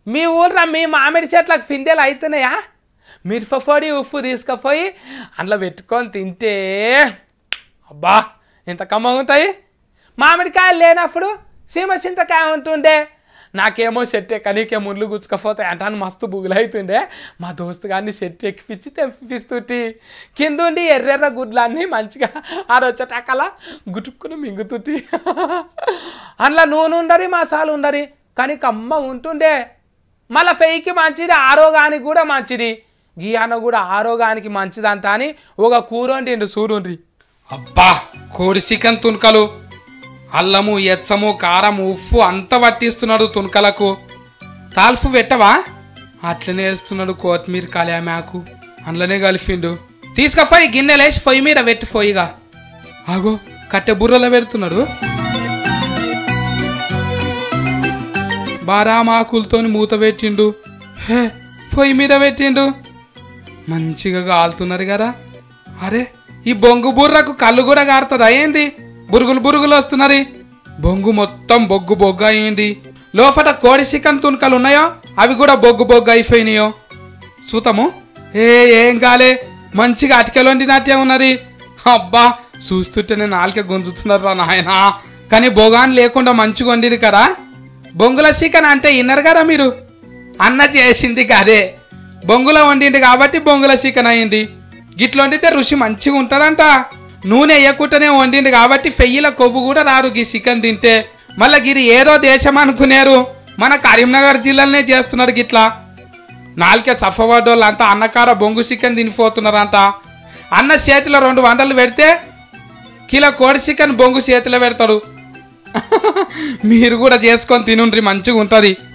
మీ ఊర్లో మీ మామిడి చెట్లకు పిందెలు అవుతున్నాయా మిరపపొడి ఉప్పు తీసుకుపోయి అందులో పెట్టుకొని తింటే అబ్బా ఎంత కమ్మగా ఉంటాయి మామిడికాయలు లేనప్పుడు సీమ చింతకాయ ఉంటుండే నాకేమో చెట్టు ఎక్కనీకే ముళ్ళు గుచ్చుకపోతాయి అంటాను మస్తు బుగులు అవుతుండే మా దోస్తు గారిని చెట్టు ఎక్కిపించి తెప్పిస్తుంటి కింద ఉండి ఎర్రెర్ర గుడ్లన్నీ మంచిగా ఆడొచ్చటకల గుటుక్కుని మింగుతుంటి అందులో నూనె ఉండరి మసాలా ఉండరి కానీ కమ్మ ఉంటుండే మళ్ళీ ఫెయికి మంచిది ఆరోగ్యానికి కూడా మంచిది గీయాన కూడా ఆరోగ్యానికి మంచిదంట అని ఒక కూర వండిండు సూర్యుండ్రి అబ్బా కోడి చికెన్ తునకలు అల్లము ఎచ్చము కారం ఉప్పు అంత పట్టిస్తున్నాడు తునకలకు తాల్పు పెట్టవా అట్లనే వేస్తున్నాడు కొత్తిమీర కలియామాకు అందులోనే కలిపిండు తీసుకపోయి గిన్నెలేసి పొయ్యి మీద పెట్టి పొయ్యిగా ఆగో కట్టె బుర్రలో పెడుతున్నాడు బారామాకులతోని మూత పెట్టిండు హే పొయ్యి మీద పెట్టిండు మంచిగా కాలుతున్నారు కదా అరే ఈ బొంగు బుర్రకు కళ్ళు కూడా కారుతుందా ఏంది బురుగులు బురుగులు వస్తున్నది బొంగు మొత్తం బొగ్గు బొగ్గు అయింది లోపల కోడి చికెన్ తునకలు ఉన్నాయో అవి కూడా బొగ్గు బొగ్గు అయిపోయినాయో చూతాము ఏ ఏం కాలే మంచిగా అటికెలు వండినట్టే ఉన్నది అబ్బా చూస్తుంటేనే నాలుక గుంజుతున్నారు రా నాయన కానీ బొగాన్ లేకుండా మంచిగా వండిరు కదా బొంగుల చికెన్ అంటే ఇన్నరు కదా మీరు అన్న చేసింది కదే బొంగుల వండింది కాబట్టి బొంగుల చికెన్ అయింది గిట్ల వండితే రుచి మంచిగా ఉంటుందంట నూనె వేయకుండానే వండింది కాబట్టి ఫెయ్యిల కొవ్వు కూడా రారు గీ చికెన్ తింటే మళ్ళీ గిరి ఏదో దేశం అనుకునేరు మన కరీంనగర్ జిల్లాలోనే చేస్తున్నారు గిట్లా నాలుకే సఫవాడోళ్ళు అంతా అన్నకార బొంగు చికెన్ తినిపోతున్నారంట అన్న చేతిలో రెండు వందలు పెడితే కిలో కోడి చికెన్ బొంగు చేతిలో పెడతాడు మీరు కూడా చేసుకొని తినుండ్రి మంచిగా ఉంటుంది